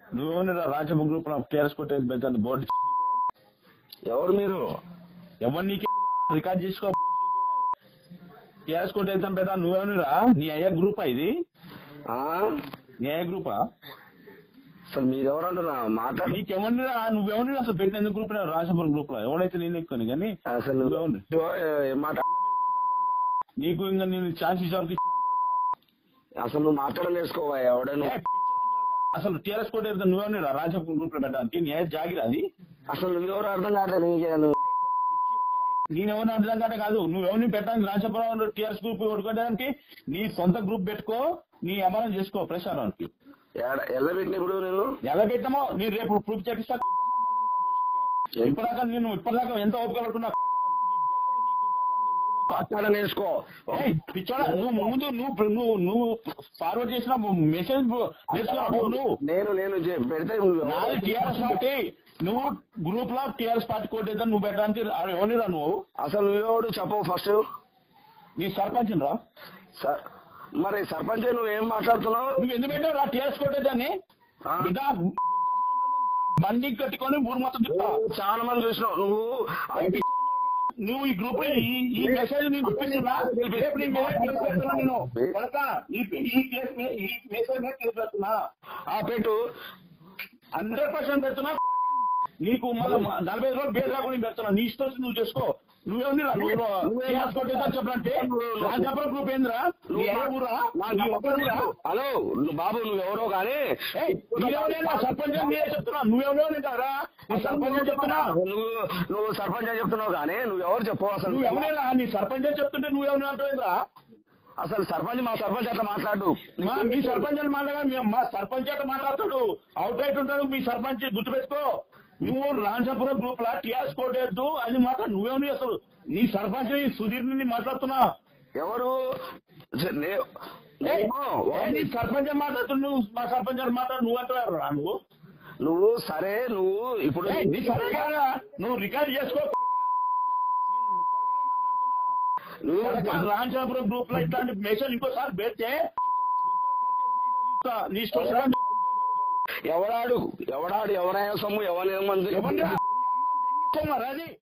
నువ్వు రాజభ group TRS కొట్టేది పెద్ద బోర్డు ఎవరు మీరు ఎవరు నీకే రికార్డ్ చేసుకో టీఆర్ఎస్ కొట్టేద్దాం పెద్ద నువ్వేమనిరా నీ అయ్యా గ్రూపా ఇది ఆ? నీ అయ్యా గ్రూపా అసలు మీరెవరు అంటున్నా మాట్లాడి నీకెవరినిరా నువ్వెవరిని అసలు పెట్టిన ఎందుకు గ్రూప్ రాజపురం గ్రూప్ లో ఎవడైతే నేను ఎక్కువని కానీ అసలు నువ్వెవరిని? ఏం మాట నీకు ఇంకా నేను ఛాన్స్ ఇచ్చేవరకు ఇచ్చిన అసలు నువ్వు మాట్లాడడం నేర్చుకోవా ఎవడను అసలు టీఆర్ఎస్ కొట్టేద్దాం నువ్వేమనిరా రాజపురం గ్రూప్ లో పెట్టడానికి నీ అయ్యా జాగిరా అది అసలు నువ్వెవరు అర్థం కావట్లేదు నీకే నువ్వు నేనెవరిని అర్థం కాదు కాదు నువ్వెవరిని పెట్టడానికి రాజపురం టీఆర్ఎస్ గ్రూప్ కొట్టుకోవడానికి నీ సొంత గ్రూప్ పెట్టుకో నీ వ్యాపారం చేసుకో ప్రచారానికి ఎడ- ఎలా పెట్టిన ఇప్పుడు నేను ఎలా పెట్టామో నేను రేపు ప్రూఫ్ చేపిస్తా ఇప్పటిదాకా నేను ఇప్పటిదాకా ఎంత ఓపిక పడుతున్నా మాట్లాడ నేర్చుకో ఏయ్, పిచ్చోడా నువ్వు ముందు నువ్వు నువ్వు నువ్వు ఫార్వర్డ్ చేసిన మెసేజ్ నేర్చుకున్నావు నువ్వు నేను నేను చె- పెడితే నువ్వు నాది టీఆర్ఎస్ పార్టీ నువ్వు గ్రూప్ లో టీఆర్ఎస్ పార్టీ కొట్టేద్దాం నువ్వు పెట్టడానికి ఎవరిరా నువ్వు అసలు నువ్వెవడు చెప్పవు ఫస్ట్ నీ సర్పంచ్ రా స- మరి సర్పంచ్ నువ్వు ఏం మాట్లాడుతున్నావు నువ్వు ఎందుకు పెట్టావు రా టీఆర్ఎస్ కొట్టేదాన్ని ఆ? బిడ్డ బండి కట్టుకొని ఊరు మొత్తం తిప్పుతా నువ్వు చాలా మంది చూసినావు నువ్వు నువ్వు ఈ గ్రూప్ లో ఈ ఈ మెసేజ్ నేను ఇప్పించినా రేపు నీ మీద కేసు పెడుతున్నా నేను కనుక ఈ ఈ కేసు మీద ఈ మెసేజ్ మీద కేసు పెడుతున్నా ఆ పెట్టు హండ్రెడ్ పర్సెంట్ పెడుతున్నా నీకు మళ్ళీ నలభై ఐదు రోజులు బేస్ రాకుండా పెడుతున్నా నీ ఇష్టం వచ్చి నువ్వు చేసుకో నువ్వేంది నువ్వు చెప్పంటే చెప్పడం గ్రూప్ ఏందిరా నీ ఏ ఊరా నీ ఒక్కరురా హలో నువ్వు బాబు నువ్వెవరో కానీ ఏయ్, నువ్వెవరైనా సర్పంచ్ అని నేనే చెప్తున్నా నువ్వెవరో కదా నీ సర్పంచ్ అని చెప్తున్నా నువ్వు నువ్వు సర్పంచ్ అని చెప్తున్నావు కానీ నువ్వెవరు చెప్పు అసలు నువ్వెవరైనా నీ సర్పంచ్ అని చెప్తుంటే నువ్వెవరైనా అంటావేంద్రా అసలు సర్పంచ్ మా సర్పంచ్ అట్లా మాట్లాడు మా మీ సర్పంచ్ అని మాట్లాడా మా సర్పంచ్ అట్లా మాట్లాడతాడు అవుట్ రైట్ ఉంటాడు మీ సర్పంచ్ గుర్తుపెట్టుకో నువ్వు రాజాపురం గ్రూప్ లా టీఆర్ఎస్ కోటేద్దు అని మాట్లాడు నువ్వేమని అసలు నీ సర్పంచ్ ని సుధీర్ ని మాట్లాడుతున్నా ఎవరు సరే, నే- ఏయ్, నేను- ఏయ్, నీ సర్పంచ్ అని మాట్లాడుతు నువ్వు మా సర్పంచ్ అని మాట్లాడు నువ్వు అంటారు రా నువ్వు నువ్వు సరే నువ్వు ఇప్పుడు ఏయ్, నీ సరే కాదా? నువ్వు రికార్డ్ చేసుకో నువ్వు రాజాపురం గ్రూప్ లో ఇట్లాంటి మెసేజ్ ఇంకోసారి పెడితే నీ ఇష్టం వచ్చినట్టు ఎవడాడు ఎవడాడు ఎవరైనా సొమ్ము ఎవరైనా మంది ఎవరిని రా? అది